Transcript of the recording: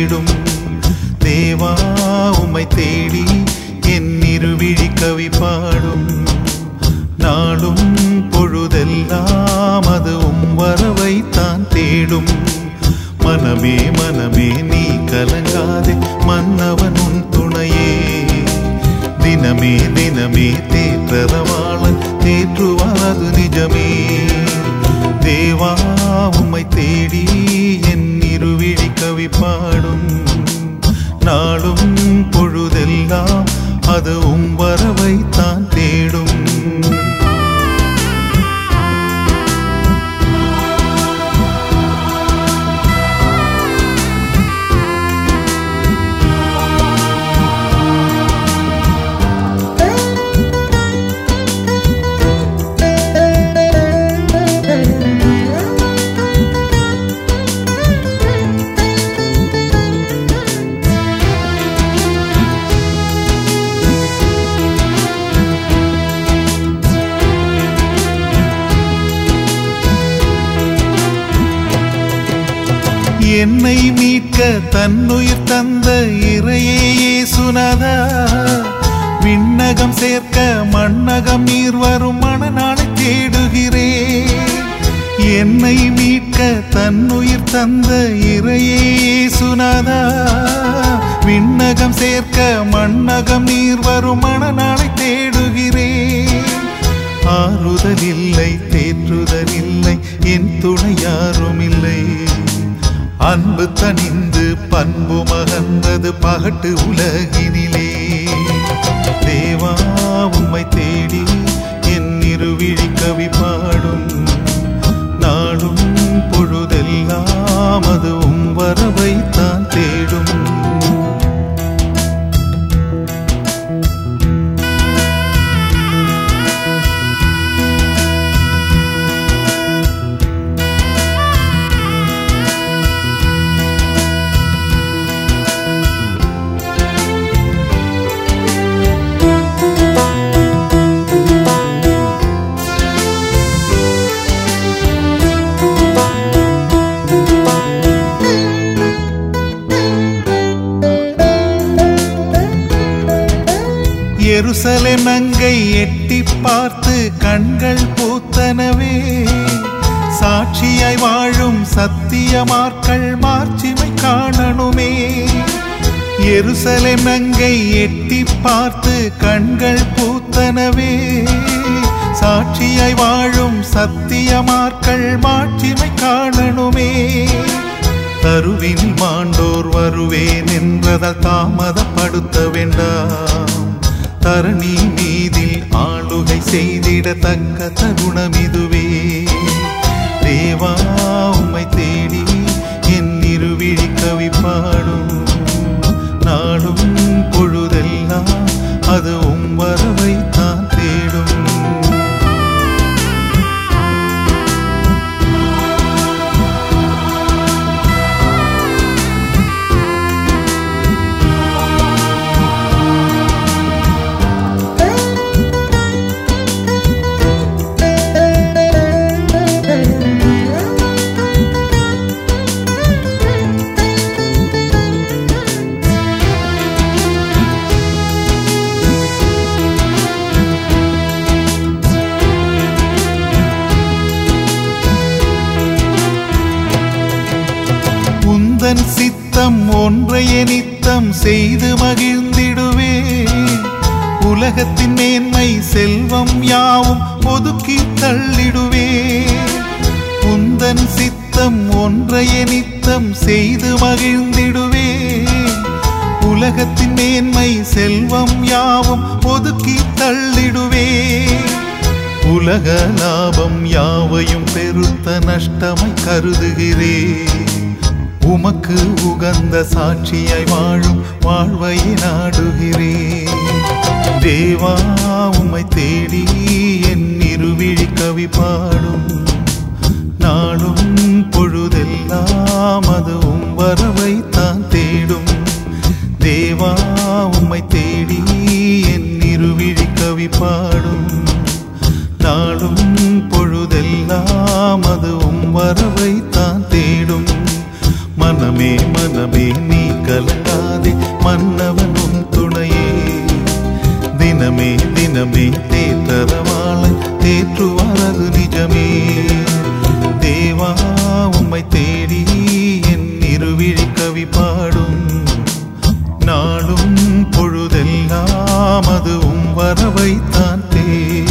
தேடும் தேவா உம்மை தேடி என் இருவிழி கவி பாடும் நாளும் பொழுதெல்லாம் அது உம் வரவை தான் தேடும் மனமே மனமே நீ கலங்காதே மன்னவன் உன் துணையே தினமே தினமே தேற்றரவாளன் தேற்றுவார் அது நிஜமே தேவா உம்மை தேடி என் இருவிழி கவி பாடும் நாளும் பொழுதெல்லாம் அது உம் வரவை தான் தேடும் என்னை மீட்க தன்னுயிர் தந்த இறையே சுனதா விண்ணகம் சேர்க்க மண்ணகம் நீர் வரும் மனநாளை தேடுகிறேன் என்னை மீட்க தன்னுயிர் தந்த இறையே சுனதா விண்ணகம் சேர்க்க மண்ணகம் நீர் வரும் மனநாளை தேடுகிறேன் ஆறுதல் இல்லை தேற்றுதல் இல்லை என் துணை யாரும் இல்லை அன்பு தனிந்து பண்பு மகந்தது பகட்டு உலகினிலே தேவா உம்மை தேடி என் இருவிழி கவி பாடும் நாடும் பொழுதெல்லாம் அது உம் வரவை தான் தேடும் எருசலேம் நங்கை எட்டி பார்த்து கண்கள் பூத்தனவே சாட்சியாய் வாழும் சத்தியமார்கள் மாட்சிமை காணணுமே எருசலேம் நங்கை எட்டி பார்த்து கண்கள் பூத்தனவே சாட்சியாய் வாழும் சத்தியமார்கள் மாட்சிமை காணணுமே தருவினில் மாண்டோர் வருவேன் என்றதால் தாமதப்படுத்த வேண்டாம் தரணி மீதில் ஆளுகை செய்திட தக்க தருணம் இதுவே தேவா உம்மை தேடி என் இருவிழி கவி பாடும் நாடும் பொழுதெல்லாம் அது உம் வரவை தான் தேடும் உந்தன் சித்தம் ஒன்றைய நித்தம் செய்து மகிழ்ந்திடுவே உலகத்தின் மேன்மை செல்வம் யாவும் ஒதுக்கி தள்ளிடுவே உந்தன் சித்தம் ஒன்றைய நித்தம் செய்து மகிழ்ந்திடுவே உலகத்தின் மேன்மை செல்வம் யாவும் ஒதுக்கி தள்ளிடுவே உலக லாபம் யாவையும் பெருத்த நஷ்டமை கருதுகிறேன் உமக்கு உகந்த சாட்சியாய் வாழும் வாழ்வை நாடுகிறேன் தேவா உம்மை தேடி என் இருவிழி கவி பாடும் நாளும் பொழுதெல்லாம் அது உம் வரவை தான் தேடும் தேவா உம்மை தேடி என் இருவிழி கவி பாடும் நாளும் பொழுதெல்லாம் அது உம் வரவை தான் தேடும் மனமே மனமே நீ தேவா உம்மை தேடி என் இருவிழி கவி பாடும் நாளும் பொழுதெல்லாம் அது உம் வரவைத்தான் தேடும்